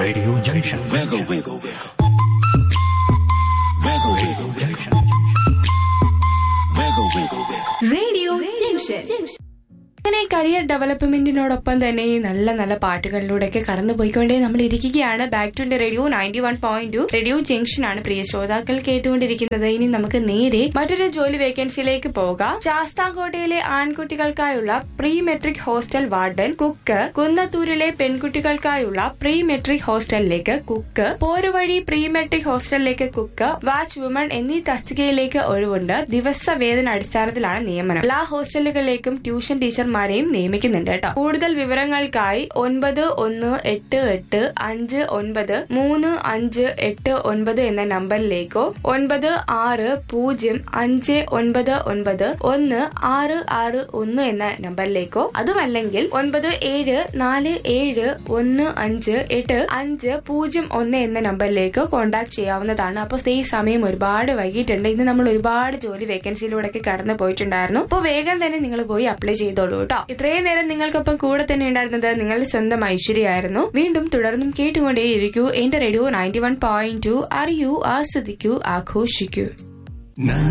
Radio Junction. Wiggle, wiggle, wiggle. Wiggle, wiggle, wiggle. Wiggle, wiggle, wiggle. Radio junction അങ്ങനെ career ഡെവലപ്മെന്റിനോടൊപ്പം തന്നെ ഈ നല്ല നല്ല പാട്ടുകളിലൂടെയൊക്കെ കടന്നു പോയിക്കൊണ്ടേ നമ്മൾ ഇരിക്കുകയാണ് back to radio ninety one point two radio junction ആണ് പ്രിയ ശ്രോതാക്കൾ കേട്ടുകൊണ്ടിരിക്കുന്നത് ഇനി നമുക്ക് നേരെ മറ്റൊരു ജോലി വേക്കൻസിയിലേക്ക് പോകാം ശാസ്താംകോട്ടയിലെ ആൺകുട്ടികൾക്കായുള്ള pre metric hostel warden cook കുന്നത്തൂരിലെ പെൺകുട്ടികൾക്കായുള്ള പ്രീ മെട്രിക് ഹോസ്റ്റലിലേക്ക് കുക്ക് പോരുവഴി പ്രീ മെട്രിക് ഹോസ്റ്റലിലേക്ക് കുക്ക് വാച്ച് വുമൺ എന്നീ തസ്തികയിലേക്ക് ഒഴിവുണ്ട് ദിവസ വേതന അടിസ്ഥാനത്തിലാണ് നിയമനം എല്ലാ ഹോസ്റ്റലുകളിലേക്കും ട്യൂഷൻ ടീച്ചർമാരെയും നിയമിക്കുന്നുണ്ട് കേട്ടോ കൂടുതൽ വിവരങ്ങൾക്കായി ഒൻപത് ഒന്ന് എട്ട് എട്ട് അഞ്ച് ഒൻപത് മൂന്ന് അഞ്ച് എട്ട് ഒൻപത് എന്ന നമ്പറിലേക്കോ ഒൻപത് ആറ് പൂജ്യം അഞ്ച് ഒൻപത് ഒൻപത് ഒന്ന് ആറ് ആറ് ഒന്ന് എന്ന നമ്പറിലേക്കോ അതുമല്ലെങ്കിൽ ഒൻപത് ഏഴ് നാല് ഏഴ് ഒന്ന് അഞ്ച് എട്ട് അഞ്ച് പൂജ്യം ഒന്ന് എന്ന നമ്പറിലേക്ക് കോൺടാക്ട് ചെയ്യാവുന്നതാണ് അപ്പോൾ ഈ സമയം ഒരുപാട് വൈകിട്ടുണ്ട് ഇന്ന് നമ്മൾ ഒരുപാട് ജോലി വേക്കൻസിയിലൂടെ കടന്നു പോയിട്ടുണ്ടായിരുന്നു അപ്പോൾ വേഗം തന്നെ നിങ്ങൾ പോയി അപ്ലൈ ചെയ്തോളൂ കേട്ടോ ഇത്രയും നേരം നിങ്ങൾക്കൊപ്പം കൂടെ തന്നെ ഉണ്ടായിരുന്നത് നിങ്ങളുടെ സ്വന്തം ഐശ്വര്യമായിരുന്നു വീണ്ടും തുടർന്നും കേട്ടുകൊണ്ടേയിരിക്കൂ എന്റെ radio ninety one point two അറിയൂ ആസ്വദിക്കൂ ആഘോഷിക്കൂ Nah.